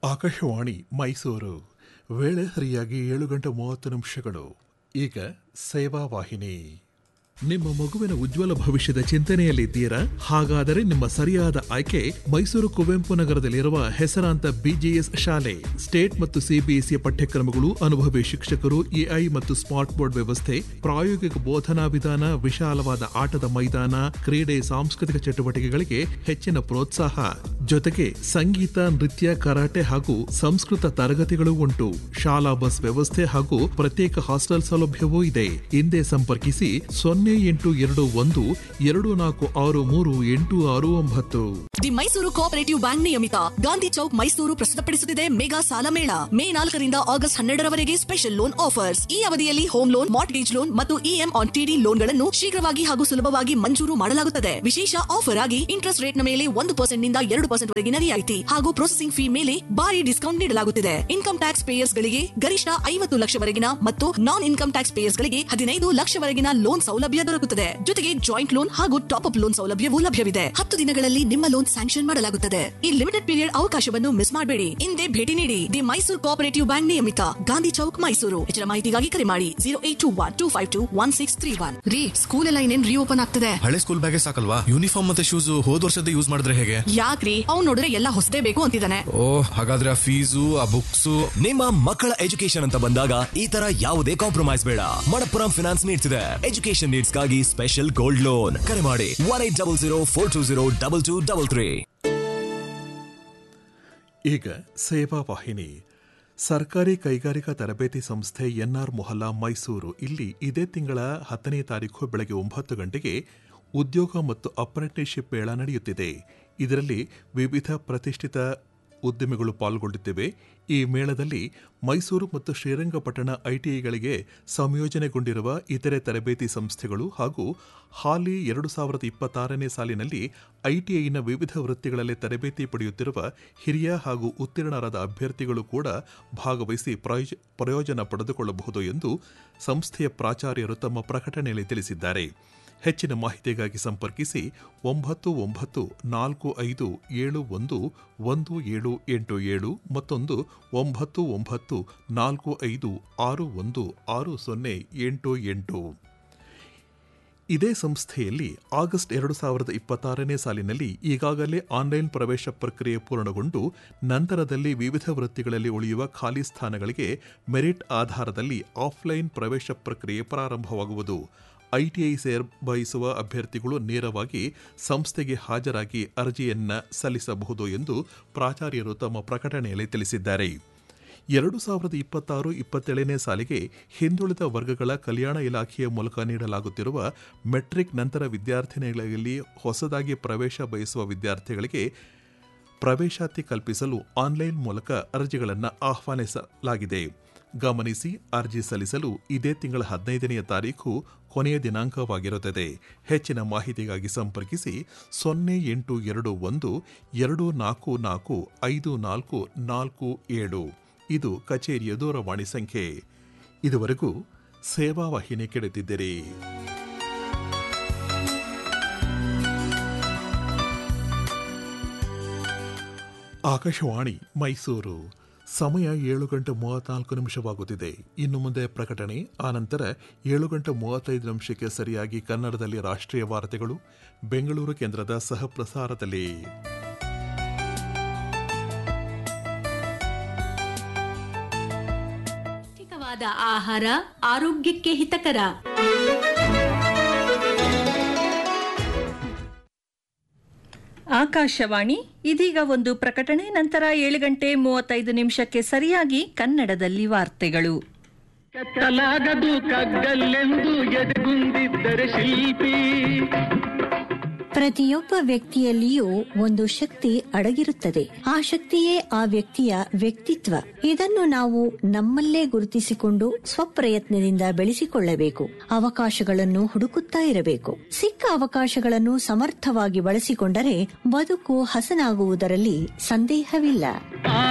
ಆಕಾಶವಾಣಿ ಮೈಸೂರು ವೇಳೆ ಸರಿಯಾಗಿ ಏಳು ಗಂಟೆ ಮೂವತ್ತು ನಿಮಿಷಗಳು ಈಗ ಸೇವಾ ವಾಹಿನಿ ನಿಮ್ಮ ಮಗುವಿನ ಉಜ್ವಲ ಭವಿಷ್ಯದ ಚಿಂತನೆಯಲ್ಲಿದ್ದೀರಾ ಹಾಗಾದರೆ ನಿಮ್ಮ ಸರಿಯಾದ ಆಯ್ಕೆ ಮೈಸೂರು ಕುವೆಂಪು ನಗರದಲ್ಲಿರುವ ಹೆಸರಾಂತ ಬಿಜಿಎಸ್ ಶಾಲೆ ಸ್ಟೇಟ್ ಮತ್ತು ಸಿಬಿಎಸ್ಇ ಪಠ್ಯಕ್ರಮಗಳು ಅನುಭವಿ ಶಿಕ್ಷಕರು ಎಐ ಮತ್ತು ಸ್ಮಾರ್ಟ್ ಬೋರ್ಡ್ ವ್ಯವಸ್ಥೆ ಪ್ರಾಯೋಗಿಕ ಬೋಧನಾ ವಿಧಾನ ವಿಶಾಲವಾದ ಆಟದ ಮೈದಾನ ಕ್ರೀಡೆ ಸಾಂಸ್ಕೃತಿಕ ಚಟುವಟಿಕೆಗಳಿಗೆ ಹೆಚ್ಚಿನ ಪ್ರೋತ್ಸಾಹ ಜೊತೆಗೆ ಸಂಗೀತ ನೃತ್ಯ ಕರಾಟೆ ಹಾಗೂ ಸಂಸ್ಕೃತ ತರಗತಿಗಳು ಉಂಟು ಶಾಲಾ ಬಸ್ ವ್ಯವಸ್ಥೆ ಹಾಗೂ ಪ್ರತ್ಯೇಕ ಹಾಸ್ಟೆಲ್ ಸೌಲಭ್ಯವೂ ಇದೆ ಹಿಂದೆ ಸಂಪರ್ಕಿಸಿ ಸೊನ್ನೆ ಎಂಟು ಎರಡು ಒಂದು ಎರಡು ನಾಲ್ಕು ಆರು ಮೂರು ಎಂಟು ಆರು ಒಂಬತ್ತು ದಿ ಮೈಸೂರು ಕೋಆಪರೇಟಿವ್ ಬ್ಯಾಂಕ್ ನಿಯಮಿತ ಗಾಂಧಿ ಚೌಕ್ ಮೈಸೂರು ಪ್ರಸ್ತುತಪಡಿಸುತ್ತಿದೆ ಮೆಗಾ ಸಾಲ ಮೇಳ ಮೇ ನಾಲ್ಕರಿಂದ ಆಗಸ್ಟ್ ಹನ್ನೆರಡರವರೆಗೆ ಸ್ಪೆಷಲ್ ಲೋನ್ ಆಫರ್ಸ್ ಈ ಅವಧಿಯಲ್ಲಿ ಹೋಮ್ ಲೋನ್ ಮಾರ್ಟ್ಗೇಜ್ ಲೋನ್ ಮತ್ತು ಇಎಂ ಆನ್ ಟಿಡಿ ಲೋನ್ಗಳನ್ನು ಶೀಘ್ರವಾಗಿ ಹಾಗೂ ಸುಲಭವಾಗಿ ಮಂಜೂರು ಮಾಡಲಾಗುತ್ತದೆ ವಿಶೇಷ ಆಫರ್ ಆಗಿ ಇಂಟ್ರೆಸ್ಟ್ ರೇಟ್ ನ ಮೇಲೆ ಒಂದು ಪರ್ಸೆಂಟ್ ನಿಂದ ಎರಡು ಪರ್ಸೆಂಟ್ ವರೆಗಿನ ರಿಯಾಯಿತಿ ಹಾಗೂ ಪ್ರೊಸೆಸಿಂಗ್ ಫೀ ಮೇಲೆ ಭಾರಿ ಡಿಸ್ಕೌಂಟ್ ನೀಡಲಾಗುತ್ತಿದೆ ಇನ್ಕಮ್ ಟ್ಯಾಕ್ಸ್ ಪೇಯರ್ಸ್ ಗಳಿಗೆ ಗರಿಷ್ಠ ಐವತ್ತು ಲಕ್ಷವರೆಗಿನ ಮತ್ತು ನಾನ್ ಇನ್ಕಮ್ ಟ್ಯಾಕ್ಸ್ ಪೇಯರ್ಸ್ ಗಳಿಗೆ ಹದಿನೈದು ಲಕ್ಷವರೆಗಿನ ಲೋನ್ ಸೌಲಭ್ಯ ದೊರಕುತ್ತದೆ ಜೊತೆಗೆ ಜಾಯಿಂಟ್ ಲೋನ್ ಹಾಗೂ ಟಾಪ್ ಅಪ್ ಲೋನ್ ಸೌಲಭ್ಯವೂ ಲಭ್ಯವಿದೆ ಹತ್ತು ದಿನಗಳಲ್ಲಿ ನಿಮ್ಮ ಲೋನ್ ಸ್ಯಾಂಕ್ಷನ್ ಮಾಡಲಾಗುತ್ತದೆ ಈ ಲಿಮಿಟೆಡ್ ಪೀರಿಯಡ್ ಅವಕಾಶವನ್ನು ಮಿಸ್ ಮಾಡಬೇಡಿ ಹಿಂದೆ ಭೇಟಿ ನೀಡಿ ದಿ ಮೈಸೂರು ಕೋಆಪರೇಟಿವ್ ಬ್ಯಾಂಕ್ ನಿಯಮಿತ ಗಾಂಧಿ ಚೌಕ್ ಮೈಸೂರು ಹೆಚ್ಚಿನ ಮಾಹಿತಿಗಾಗಿ ಕರೆ ಮಾಡಿ zero eight two one two five two one six three one ರೀ ಸ್ಕೂಲ್ ಎಲ್ಲ ಇನ್ನೇನ್ ರೀಓಪನ್ ಆಗ್ತದೆ ಹಳೆ ಸ್ಕೂಲ್ ಬ್ಯಾಗೆ ಸಾಕಲ್ವಾ ಯೂನಿಫಾರ್ಮ್ ಮತ್ತೆ ಶೂಸ್ ಹೋದ್ ವರ್ಷದ ಯೂಸ್ ಮಾಡಿದ್ರೆ ಹೇಗೆ ಯಾಕ್ರಿ ಅವ್ನು ನೋಡಿದ್ರೆ ಎಲ್ಲ ಹೊಸದೇ ಬೇಕು ಅಂತಿದ್ದಾನೆ ಓ ಹಾಗಾದ್ರೆ ಆ ಫೀಸು ಆ ಬುಕ್ಸು ನಿಮ್ಮ ಮಕ್ಕಳ ಎಜುಕೇಶನ್ ಅಂತ ಬಂದಾಗ ಈ ತರ ಯಾವುದೇ ಕಾಂಪ್ರಮೈಸ್ ಬೇಡ ಮಣಪ್ಪುರಂ ಫಿನಾನ್ಸ್ ನೀಡ್ತಿದೆ ಎಜುಕೇಶನ್ ನೀಡ್ಸ್ಗಾಗಿ ಸ್ಪೆಷಲ್ ಗೋಲ್ಡ್ ಲೋನ್ ಕರೆ ಮಾಡಿ one eight double zero four two zero double two double three ಈಗ ಸೇವಾ ವಾಹಿನಿ ಸರ್ಕಾರಿ ಕೈಗಾರಿಕಾ ತರಬೇತಿ ಸಂಸ್ಥೆ ಎನ್ಆರ್ ಮೊಹಲ್ಲಾ ಮೈಸೂರು ಇಲ್ಲಿ ಇದೇ ತಿಂಗಳ ಹತ್ತನೇ ತಾರೀಕು ಬೆಳಗ್ಗೆ ಒಂಬತ್ತು ಗಂಟೆಗೆ ಉದ್ಯೋಗ ಮತ್ತು ಅಪ್ರೆಂಟಿಸ್ಶಿಪ್ ಮೇಳ ನಡೆಯುತ್ತಿದೆ ಇದರಲ್ಲಿ ವಿವಿಧ ಪ್ರತಿಷ್ಠಿತ ಉದ್ಯಮಿಗಳು ಪಾಲ್ಗೊಂಡಿದ್ದೇವೆ ಈ ಮೇಳದಲ್ಲಿ ಮೈಸೂರು ಮತ್ತು ಶ್ರೀರಂಗಪಟ್ಟಣ ಐಟಿಐಗಳಿಗೆ ಸಂಯೋಜನೆಗೊಂಡಿರುವ ಇತರೆ ತರಬೇತಿ ಸಂಸ್ಥೆಗಳು ಹಾಗೂ ಹಾಲಿ ಎರಡು ಸಾವಿರದ ಇಪ್ಪತ್ತಾರನೇ ಸಾಲಿನಲ್ಲಿ ಐಟಿಐನ ವಿವಿಧ ವೃತ್ತಿಗಳಲ್ಲಿ ತರಬೇತಿ ಪಡೆಯುತ್ತಿರುವ ಹಿರಿಯ ಹಾಗೂ ಉತ್ತೀರ್ಣರಾದ ಅಭ್ಯರ್ಥಿಗಳು ಕೂಡ ಭಾಗವಹಿಸಿ ಪ್ರಯೋಜ ಪ್ರಯೋಜನ ಪಡೆದುಕೊಳ್ಳಬಹುದು ಎಂದು ಸಂಸ್ಥೆಯ ಪ್ರಾಚಾರ್ಯರು ತಮ್ಮ ಪ್ರಕಟಣೆಯಲ್ಲಿ ತಿಳಿಸಿದ್ದಾರೆ ಹೆಚ್ಚಿನ ಮಾಹಿತಿಗಾಗಿ ಸಂಪರ್ಕಿಸಿ ಒಂಬತ್ತು ಒಂಬತ್ತು ನಾಲ್ಕು ಐದು ಏಳು ಒಂದು ಒಂದು ಏಳು ಎಂಟು ಏಳು ಮತ್ತೊಂದು ಒಂಬತ್ತು ಒಂಬತ್ತು ನಾಲ್ಕು ಐದು ಆರು ಒಂದು ಆರು ಸೊನ್ನೆ ಎಂಟು ಎಂಟು ಇದೇ ಸಂಸ್ಥೆಯಲ್ಲಿ ಆಗಸ್ಟ್ ಎರಡು ಸಾವಿರದ ಇಪ್ಪತ್ತಾರನೇ ಸಾಲಿನಲ್ಲಿ ಈಗಾಗಲೇ ಆನ್ಲೈನ್ ಪ್ರವೇಶ ಪ್ರಕ್ರಿಯೆ ಪೂರ್ಣಗೊಂಡು ನಂತರದಲ್ಲಿ ವಿವಿಧ ವೃತ್ತಿಗಳಲ್ಲಿ ಉಳಿಯುವ ಖಾಲಿ ಸ್ಥಾನಗಳಿಗೆ ಮೆರಿಟ್ ಆಧಾರದಲ್ಲಿ ಆಫ್ಲೈನ್ ಪ್ರವೇಶ ಪ್ರಕ್ರಿಯೆ ಪ್ರಾರಂಭವಾಗುವುದು ಐಟಿಐ ಸೇರ್ ಬಯಸುವ ಅಭ್ಯರ್ಥಿಗಳು ನೇರವಾಗಿ ಸಂಸ್ಥೆಗೆ ಹಾಜರಾಗಿ ಅರ್ಜಿಯನ್ನ ಸಲ್ಲಿಸಬಹುದು ಎಂದು ಪ್ರಾಚಾರ್ಯರು ತಮ್ಮ ಪ್ರಕಟಣೆಯಲ್ಲಿ ತಿಳಿಸಿದ್ದಾರೆ ಎರಡು ಸಾವಿರದ ಇಪ್ಪತ್ತಾರು ಇಪ್ಪತ್ತೇಳನೇ ಸಾಲಿಗೆ ಹಿಂದುಳಿದ ವರ್ಗಗಳ ಕಲ್ಯಾಣ ಇಲಾಖೆಯ ಮೂಲಕ ನೀಡಲಾಗುತ್ತಿರುವ ಮೆಟ್ರಿಕ್ ನಂತರ ವಿದ್ಯಾರ್ಥಿನಿಗಳಲ್ಲಿ ಹೊಸದಾಗಿ ಪ್ರವೇಶ ಬಯಸುವ ವಿದ್ಯಾರ್ಥಿಗಳಿಗೆ ಪ್ರವೇಶಾತಿ ಕಲ್ಪಿಸಲು ಆನ್ಲೈನ್ ಮೂಲಕ ಅರ್ಜಿಗಳನ್ನು ಆಹ್ವಾನಿಸಲಾಗಿದೆ ಗಮನಿಸಿ ಅರ್ಜಿ ಸಲ್ಲಿಸಲು ಇದೇ ತಿಂಗಳ ಹದಿನೈದನೆಯ ತಾರೀಕು ಕೊನೆಯ ದಿನಾಂಕವಾಗಿರುತ್ತದೆ ಹೆಚ್ಚಿನ ಮಾಹಿತಿಗಾಗಿ ಸಂಪರ್ಕಿಸಿ ಸೊನ್ನೆ ಎಂಟು ಎರಡು ಒಂದು ಎರಡು ನಾಲ್ಕು ನಾಲ್ಕು ಐದು ನಾಲ್ಕು ನಾಲ್ಕು ಏಳು ಇದು ಕಚೇರಿಯ ದೂರವಾಣಿ ಸಂಖ್ಯೆ ಇದುವರೆಗೂ ಸೇವಾ ವಾಹಿನಿ ಕೆಡುತ್ತಿದ್ದೀರಿ ಆಕಾಶವಾಣಿ ಮೈಸೂರು ಸಮಯ ಏಳು ಗಂಟೆ ಮೂವತ್ನಾಲ್ಕು ನಿಮಿಷವಾಗುತ್ತಿದೆ ಇನ್ನು ಮುಂದೆ ಪ್ರಕಟಣೆ ಆನಂತರ ಏಳು ಗಂಟೆ ಮೂವತ್ತೈದು ನಿಮಿಷಕ್ಕೆ ಸರಿಯಾಗಿ ಕನ್ನಡದಲ್ಲಿ ರಾಷ್ಟ್ರೀಯ ವಾರ್ತೆಗಳು ಬೆಂಗಳೂರು ಕೇಂದ್ರದ ಸಹ ಪ್ರಸಾರದಲ್ಲಿ ಪೌಷ್ಟಿಕವಾದ ಆಹಾರ ಆರೋಗ್ಯಕ್ಕೆ ಹಿತಕರ ಆಕಾಶವಾಣಿ ಇದೀಗ ಒಂದು ಪ್ರಕಟಣೆ ನಂತರ ಏಳು ಗಂಟೆ ಮೂವತ್ತೈದು ನಿಮಿಷಕ್ಕೆ ಸರಿಯಾಗಿ ಕನ್ನಡದಲ್ಲಿ ವಾರ್ತೆಗಳು ಕತ್ತಲಾಗದು ಕಗ್ಗಲ್ಲೆಂದು ಎದೆಗುಂದಿದ್ದರೆ ಶಿಲ್ಪಿ ಪ್ರತಿಯೊಬ್ಬ ವ್ಯಕ್ತಿಯಲ್ಲಿಯೂ ಒಂದು ಶಕ್ತಿ ಅಡಗಿರುತ್ತದೆ ಆ ಶಕ್ತಿಯೇ ಆ ವ್ಯಕ್ತಿಯ ವ್ಯಕ್ತಿತ್ವ ಇದನ್ನು ನಾವು ನಮ್ಮಲ್ಲೇ ಗುರುತಿಸಿಕೊಂಡು ಸ್ವಪ್ರಯತ್ನದಿಂದ ಬೆಳೆಸಿಕೊಳ್ಳಬೇಕು ಅವಕಾಶಗಳನ್ನು ಹುಡುಕುತ್ತಾ ಇರಬೇಕು ಸಿಕ್ಕ ಅವಕಾಶಗಳನ್ನು ಸಮರ್ಥವಾಗಿ ಬಳಸಿಕೊಂಡರೆ ಬದುಕು ಹಸನಾಗುವುದರಲ್ಲಿ ಸಂದೇಹವಿಲ್ಲ ಆ